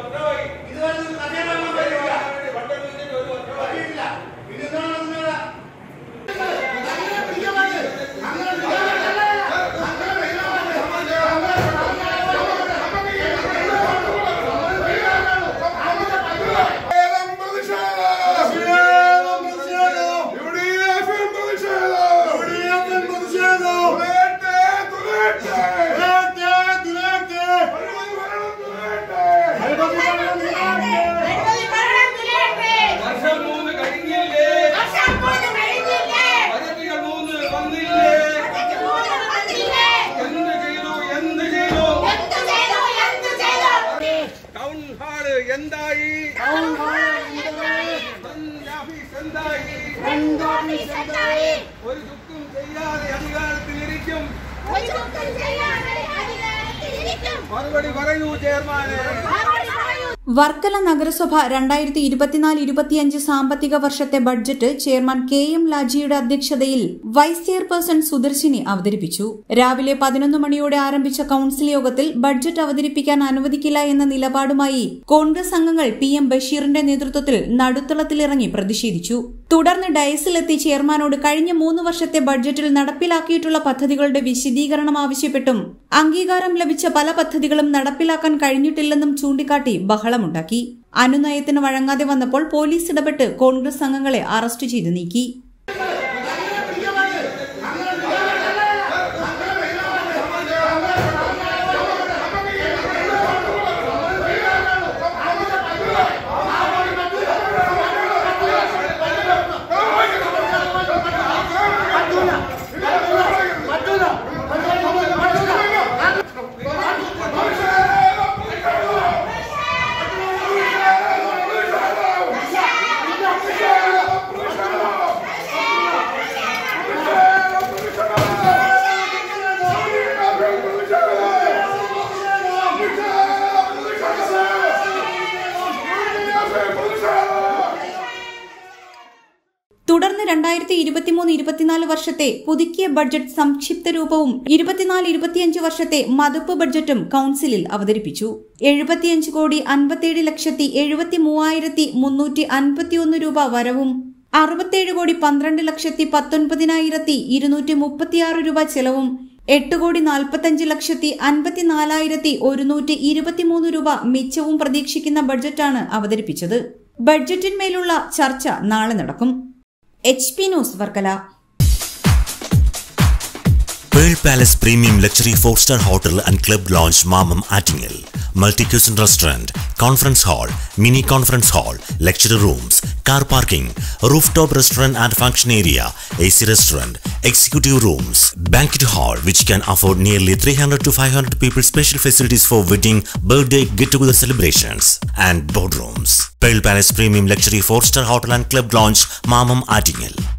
ഇതുവരെ നിങ്ങൾ കഥയെ കാണാൻ പറ്റില്ല. പറ്റിയിട്ടില്ല. പിന്നെ എന്താണ് നിങ്ങളുടെ അങ്ങനെ ചെയ്യാൻ അങ്ങനെ ചെയ്യാൻ അങ്ങനെ ചെയ്യാൻ പ്രതിഷേധം പ്രതിഷേധം യുഡിഎഫിൽ പ്രതിഷേധം തുലയട്ടെ, തുലയട്ടെ. അഴിമതി ഭരണം തുലയട്ടെ. വർഷം മൂന്ന് കഴിഞ്ഞില്ലേ പദ്ധതികൾ മൂന്ന് വന്നില്ലേ എന്ത് ചെയ്തു എന്ത് ചെയ്തു ടൗൺ ഹാള് എന്തായി ഫ്രണ്ട് ഓഫീസ് എന്തായി ഒരു ചുക്കും ചെയ്യാതെ അധികാരത്തിലിരിക്കും മറുപടി പറയൂ ചെയർമാനെ വർക്കല നഗരസഭ രണ്ടായിരത്തി ഇരുപത്തിനാല് ഇരുപത്തിയഞ്ച് സാമ്പത്തിക വർഷത്തെ ബഡ്ജറ്റ് ചെയർമാൻ കെ എം ലാജിയുടെ അധ്യക്ഷതയിൽ വൈസ് ചെയർപേഴ്സൺ സുദർശിനി അവതരിപ്പിച്ചു രാവിലെ പതിനൊന്ന് മണിയോടെ ആരംഭിച്ച കൌൺസിൽ യോഗത്തിൽ ബഡ്ജറ്റ് അവതരിപ്പിക്കാൻ അനുവദിക്കില്ല എന്ന നിലപാടുമായി കോൺഗ്രസ് അംഗങ്ങൾ പി എം ബഷീറിന്റെ നേതൃത്വത്തിൽ നടുത്തളത്തിലിറങ്ങി പ്രതിഷേധിച്ചു തുടർന്ന് ഡയസിലെത്തി ചെയർമാനോട് കഴിഞ്ഞ മൂന്ന് വർഷത്തെ ബഡ്ജറ്റിൽ നടപ്പിലാക്കിയിട്ടുള്ള പദ്ധതികളുടെ വിശദീകരണം ആവശ്യപ്പെട്ടും അംഗീകാരം ലഭിച്ച പല പദ്ധതികളും നടപ്പിലാക്കാൻ കഴിഞ്ഞിട്ടില്ലെന്നും ചൂണ്ടിക്കാട്ടി ബഹളമുണ്ടാക്കി അനുനയത്തിന് വഴങ്ങാതെ വന്നപ്പോൾ പോലീസ് ഇടപെട്ട് കോൺഗ്രസ് അംഗങ്ങളെ അറസ്റ്റ് ചെയ്തു നീക്കി തുടർന്ന് രണ്ടായിരത്തി ഇരുപത്തിമൂന്ന് ഇരുപത്തിനാല് വർഷത്തെ പുതുക്കിയ ബഡ്ജറ്റ് സംക്ഷിപ്ത രൂപവും ഇരുപത്തിനാല് ഇരുപത്തിയഞ്ച് വർഷത്തെ മതിപ്പ് ബഡ്ജറ്റും കൌൺസിലിൽ അവതരിപ്പിച്ചു എഴുപത്തിയഞ്ച് കോടി അൻപത്തിയേഴ് ലക്ഷത്തി എഴുപത്തി മൂവായിരത്തി മുന്നൂറ്റി അൻപത്തിയൊന്ന് രൂപ വരവും അറുപത്തിയേഴ് കോടി പന്ത്രണ്ട് ലക്ഷത്തി പത്തൊൻപതിനായിരത്തി ഇരുന്നൂറ്റി മുപ്പത്തിയാറ് രൂപ ചെലവും എട്ട് കോടി നാൽപ്പത്തഞ്ച് ലക്ഷത്തി അൻപത്തിനാലായിരത്തി ഒരുന്നൂറ്റി ഇരുപത്തിമൂന്ന് രൂപ മിച്ചവും പ്രതീക്ഷിക്കുന്ന ബഡ്ജറ്റാണ് അവതരിപ്പിച്ചത് ബഡ്ജറ്റിന്മേലുള്ള ചർച്ച നാളെ നടക്കും H P news Varkala Pearl Palace Premium Luxury 4-star Hotel and Club Lounge Mamam Attingel. Multi-cuisine restaurant, conference hall, mini conference hall, lecture rooms, car parking, rooftop restaurant and function area, AC restaurant, executive rooms, banquet hall which can afford nearly 300 to 500 people special facilities for wedding, birthday, get-together celebrations and boardrooms. Pearl Palace Premium Luxury 4-star Hotel and Club Lounge Mamam Attingel.